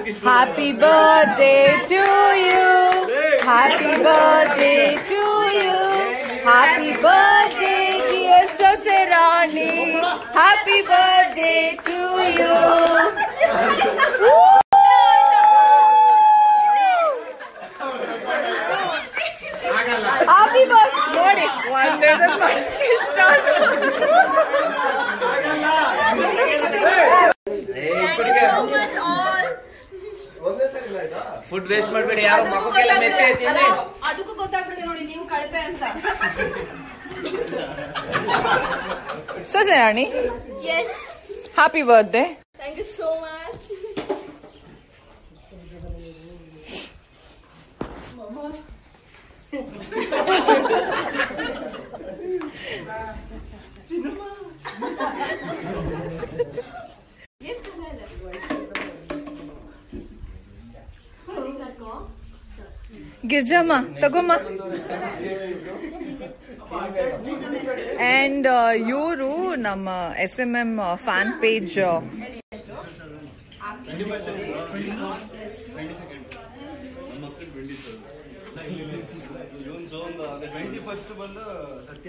Happy birthday to you. Happy birthday to you. Happy birthday, dear Sosirani. Happy birthday to you. Happy birthday. ನೋಡಿ ಒಂದೇ food waste ಮಾಡಬೇಡಿ ಯಾರು ಮಕ್ಕಳಿಗೆಲ್ಲ ಮೆತ್ತೆ ತಿನ್ನಿ ಅದಕ್ಕೂ ಗೊತ್ತಾಗ್ಬಿಡುತ್ತೆ ನೋಡಿ ನೀವು ಕಳಪೆ ಅಂತ ಸೊಸೆರಾಣಿ Yes, happy birthday thank you so much. Girjamma ತಗೊಮ್ಮ ಅಂಡ್ ಇವರು ನಮ್ಮ S M M fan page twenty first ಬಂದು ಸತ್ಯ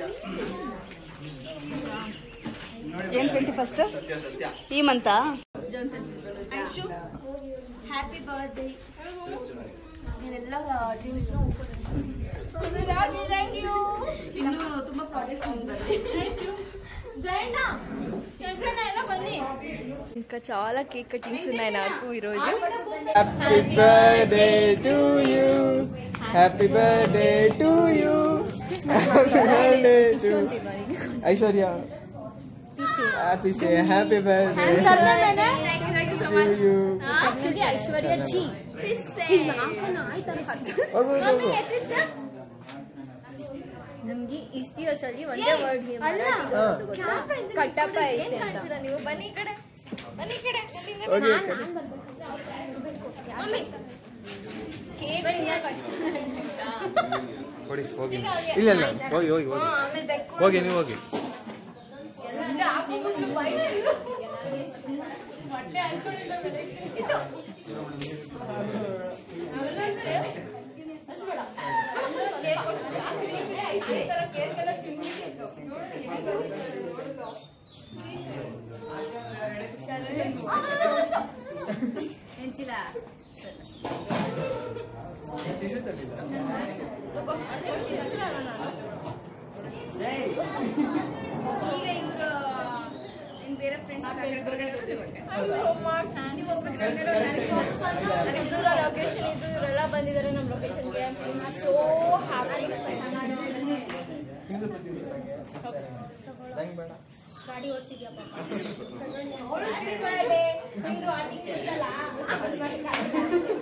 ಏನ್ ಟ್ವೆಂಟಿ ಫಸ್ಟ್ ಈ ಮಂತ ಐಶು ಹ್ಯಾಪಿ ಬರ್ಡೇ ನೀನೆಲ್ಲ ಡ್ರೀಮ್ಸ್ನು ಥ್ಯಾಂಕ್ ಯು ಇನ್ನು ತುಂಬಾ ಪ್ರಾಜೆಕ್ಟ್ಸ್ ಥ್ಯಾಂಕ್ ಯು జైనా చంద్రన్న ఎలా బన్నీ ఇంకా చాలా కేక్ కటింగ్స్ ఉన్నాయి నాకు ఈరోజు happy birthday to you happy birthday to you happy birthday to Aishwarya happy say happy birthday to you actually Aishwarya ji ಹೋಗು ಹೋಗು ನಮ್ಗೆ ಇಷ್ಟ ದಿವಸಲ್ಲಿ ಒಂದೇ ವರ್ಡ್ ಕಟ್ಟಪ್ಪ ಏನ್ ಕಾಣ್ತೀರಾ ನೀವು ಬನ್ನಿ ಈ ಕಡೆ ಬನ್ನಿ ಈ ಕಡೆ ಹೋಗಿ ಈ ಕಡೆ. ಮಮ್ಮಿ ಕೇಕ್ ಕೊಡಿ ಹೋಗಿ ಇಲ್ಲ ಇಲ್ಲ ಹೋಗಿ ಹೋಗಿ ಹೋಗಿ ಆಮೇಲೆ ಬೆಕ್ಕು ಹೋಗಿ ನೀವು ಹೋಗಿ ಹೆಂಚಿಲ್ಲ ಈಗ ಇವರು ಇನ್ ಬೇರೆ ಫ್ರೆಂಡ್ಸ್ ಲೊಕೇಶನ್ ಇದ್ದು ಇವರೆಲ್ಲ ಬಂದಿದ್ದಾರೆ ನಮ್ಮ ಲೊಕೇಶನ್ಗೆ ಸೋ ಹ್ಯಾಪಿ ಗಾಡಿ ಓಡಿಸಿದ್ಯಪ್ಪ ನಿಮ್ದು ಅದಕ್ಕೆ ಇತ್ತಲ್ಲ